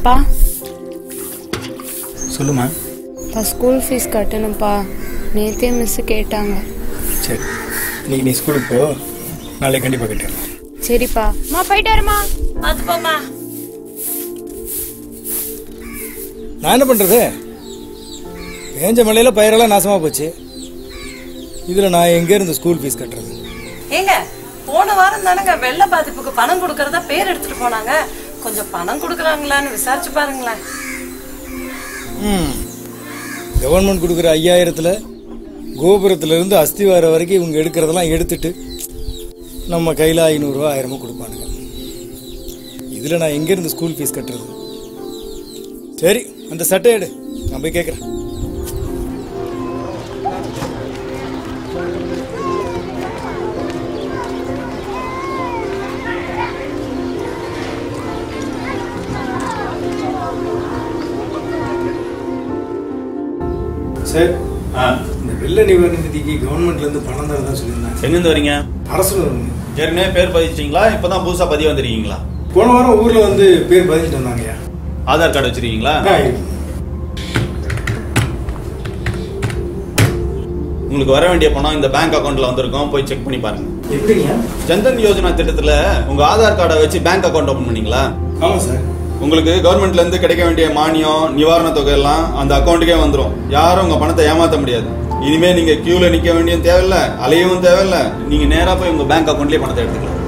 பா சொல்லுமா பா ஸ்கூல் ஃபீஸ் கட்டணும்ப்பா நேத்தே மிஸ் கேட்டாங்க சரி இன்னைக்கு நீ ஸ்கூலுக்கு போ நாளைக்கு கண்டிப்பாக கட்டிடலாம் சரிப்பா அம்மா போயிட்டு வரமா பார்த்து போம்மா நான் என்ன பண்ணுறது பேஞ்ச மழையில் பயிரெல்லாம் நாசமாக போச்சு இதில் நான் எங்கேருந்து ஸ்கூல் ஃபீஸ் கட்டுறது ஏங்க போன வாரம் தானங்க வெள்ள பாதிப்புக்கு பணம் கொடுக்கறதா பேர் எடுத்துட்டு போனாங்க கொஞ்சம் பணம் கொடுக்குறாங்களான்னு விசாரிச்சு பாருங்களேன் ம் கவர்மெண்ட் கொடுக்குற ஐயாயிரத்தில் கோபுரத்துலேருந்து அஸ்திவாரம் வரைக்கும் இவங்க எடுக்கிறதெல்லாம் எடுத்துட்டு நம்ம கையில் ஐநூறுரூவா ஆயிரமோ கொடுப்பானுங்க இதில் நான் எங்கேருந்து ஸ்கூல் ஃபீஸ் கட்டுறது சரி அந்த சட்டை எடு நான் போய் கேட்குறேன் சார் ஆ இந்த வெள்ள நிவாரண நிதிக்கு கவர்மெண்ட்லேருந்து பணம் தரதா சொல்லியிருந்தாங்க எங்கேருந்து வரீங்க அரசு ஏற்கனவே பேர் பதிச்சிட்டீங்களா இப்பதான் புதுசா பதிவு வந்திருக்கீங்களா போன வாரம் ஊரில் வந்து பேர் பதிஞ்சிட்டு வந்தாங்கய்யா ஆதார் கார்டு வச்சிருக்கீங்களா ஆ, இருக்கு. உங்களுக்கு வர வேண்டிய பணம் இந்த பேங்க் அக்கவுண்ட்ல வந்திருக்கும் போய் செக் பண்ணி பாருங்க எப்படிங்க ஜன்தன் யோஜனா திட்டத்துல உங்க ஆதார் கார்டை வச்சு பேங்க் அக்கவுண்ட் ஓபன் பண்ணீங்களா ஆமாம் சார் உங்களுக்கு கவர்மெண்ட்ல இருந்து கிடைக்க வேண்டிய மானியம் நிவாரண தொகை எல்லாம் அந்த அக்கௌண்ட்டுக்கே வந்துரும் யாரும் உங்க பணத்தை ஏமாத்த முடியாது இனிமே நீங்க கியூல நிக்க வேண்டிய தேவையில்ல அலையவும் தேவையில்ல நீங்க நேரா போய் உங்க பேங்க் அக்கவுண்ட்லயே பணத்தை எடுத்துக்கலாம்